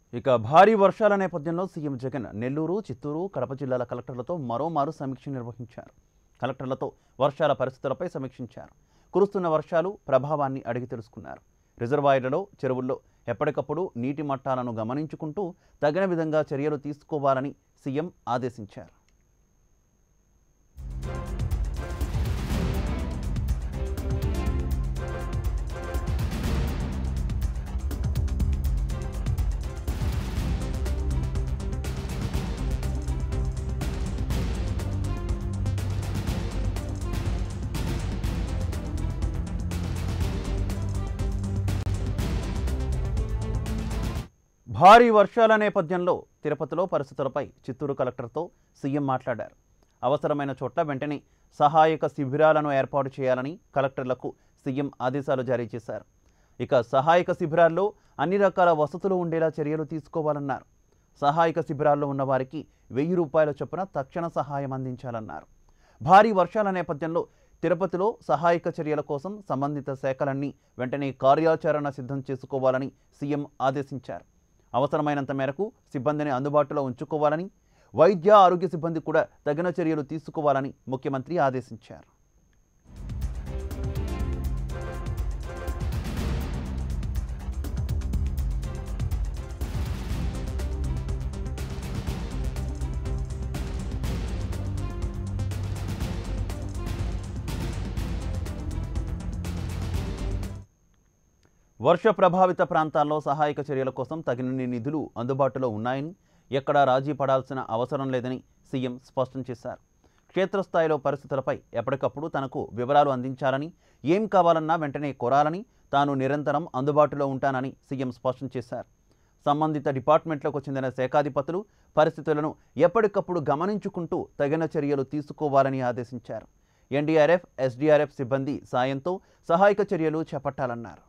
ఇక భారీ వర్షాల నేపథ్యంలో సీఎం జగన్ నెల్లూరు చిత్తూరు కడప జిల్లాల కలెక్టర్లతో మరోమారు సమీక్ష నిర్వహించారు కలెక్టర్లతో వర్షాల పరిస్థితులపై సమీక్షించారు కురుస్తున్న వర్షాలు ప్రభావాన్ని అడిగి తెలుసుకున్నారు రిజర్వాయర్లలో చెరువుల్లో ఎప్పటికప్పుడు నీటి మట్టాలను గమనించుకుంటూ తగిన విధంగా చర్యలు తీసుకోవాలని సీఎం ఆదేశించారు భారీ వర్షాల నేపథ్యంలో తిరుపతిలో పరిస్థితులపై చిత్తూరు కలెక్టర్తో సీఎం మాట్లాడారు అవసరమైన చోట్ల వెంటనే సహాయక శిబిరాలను ఏర్పాటు చేయాలని కలెక్టర్లకు సీఎం ఆదేశాలు జారీ చేశారు ఇక సహాయక శిబిరాల్లో అన్ని రకాల వసతులు ఉండేలా చర్యలు తీసుకోవాలన్నారు సహాయక శిబిరాల్లో ఉన్న వారికి వెయ్యి రూపాయల చొప్పున తక్షణ సహాయం అందించాలన్నారు భారీ వర్షాల నేపథ్యంలో తిరుపతిలో సహాయక చర్యల కోసం సంబంధిత శాఖలన్నీ వెంటనే కార్యాచరణ సిద్ధం చేసుకోవాలని సీఎం ఆదేశించారు అవసరమైనంత మేరకు సిబ్బందిని అందుబాటులో ఉంచుకోవాలని వైద్య ఆరోగ్య సిబ్బంది కూడా తగిన చర్యలు తీసుకోవాలని ముఖ్యమంత్రి ఆదేశించారు వర్ష ప్రభావిత ప్రాంతాల్లో సహాయక చర్యల కోసం తగినన్ని నిధులు అందుబాటులో ఉన్నాయని ఎక్కడా రాజీ పడాల్సిన అవసరం లేదని సీఎం స్పష్టం చేశారు క్షేత్రస్థాయిలో పరిస్థితులపై ఎప్పటికప్పుడు తనకు వివరాలు అందించాలని ఏం కావాలన్నా వెంటనే కోరాలని తాను నిరంతరం అందుబాటులో ఉంటానని సీఎం స్పష్టం చేశారు సంబంధిత డిపార్ట్మెంట్లకు చెందిన శాఖాధిపతులు పరిస్థితులను ఎప్పటికప్పుడు గమనించుకుంటూ తగిన చర్యలు తీసుకోవాలని ఆదేశించారు ఎన్డీఆర్ఎఫ్ ఎస్డీఆర్ఎఫ్ సిబ్బంది సాయంతో సహాయక చర్యలు చేపట్టాలన్నారు